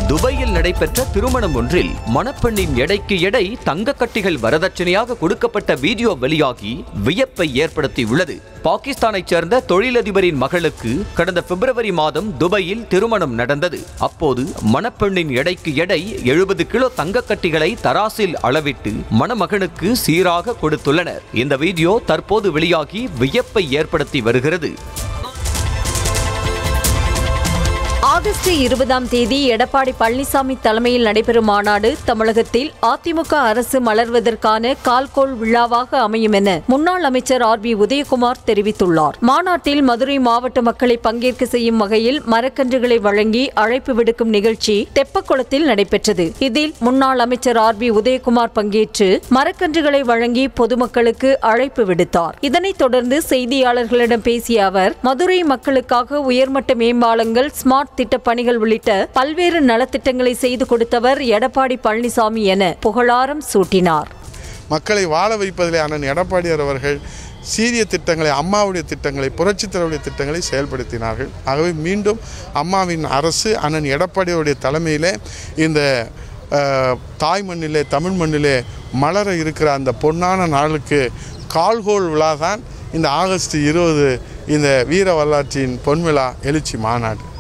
துபாயில் நடைபெற்ற திருமணம் ஒன்றில் மணப்பெண்ணின் எடைக்கு எடை தங்க கட்டிகள் வரதட்சணையாக கொடுக்கப்பட்ட வீடியோ வெளியாகி வியப்பை ஏற்படுத்தியுள்ளது பாகிஸ்தானைச் சேர்ந்த தொழிலதிபரின் மகளுக்கு கடந்த பிப்ரவரி மாதம் துபாயில் திருமணம் நடந்தது அப்போது மணப்பெண்ணின் எடைக்கு எடை எழுபது கிலோ தங்க கட்டிகளை தராசில் அளவிட்டு மணமகனுக்கு சீராக கொடுத்துள்ளனர் இந்த வீடியோ தற்போது வெளியாகி வியப்பை ஏற்படுத்தி வருகிறது ஆகஸ்ட் இருபதாம் தேதி எடப்பாடி பழனிசாமி தலைமையில் நடைபெறும் மாநாடு தமிழகத்தில் அதிமுக அரசு மலர்வதற்கான கால்கோள் விழாவாக அமையும் என முன்னாள் அமைச்சர் ஆர் பி உதயகுமார் தெரிவித்துள்ளார் மாநாட்டில் மதுரை மாவட்ட மக்களை பங்கேற்க செய்யும் வகையில் மரக்கன்றுகளை வழங்கி அழைப்பு விடுக்கும் நிகழ்ச்சி தெப்பக்குளத்தில் நடைபெற்றது இதில் முன்னாள் அமைச்சர் ஆர் பி உதயகுமார் பங்கேற்று மரக்கன்றுகளை வழங்கி பொதுமக்களுக்கு அழைப்பு விடுத்தார் இதனைத் தொடர்ந்து செய்தியாளர்களிடம் பேசிய அவர் மதுரை மக்களுக்காக உயர்மட்ட மேம்பாலங்கள் ஸ்மார்ட் திட்ட பணிகள் உள்ளிட்ட பல்வேறு நலத்திட்டங்களை செய்து கொடுத்தவர் எடப்பாடி பழனிசாமி என புகழாரம் சூட்டினார் மக்களை வாழ வைப்பதிலே அண்ணன் எடப்பாடியார் அவர்கள் சீரிய திட்டங்களை அம்மாவுடைய திட்டங்களை புரட்சித் தலைவருடைய திட்டங்களை செயல்படுத்தினார்கள் ஆகவே மீண்டும் அம்மாவின் அரசு அண்ணன் எடப்பாடியாருடைய தலைமையிலே இந்த அஹ், தாய் மண்ணிலே தமிழ் மண்ணிலே மலர இருக்கிற அந்த பொன்னான நாளுக்கு கால்கோள் விழா தான் இந்த ஆகஸ்ட் இருபது இந்த வீர வரலாற்றின் பொன்விழா எழுச்சி மாநாடு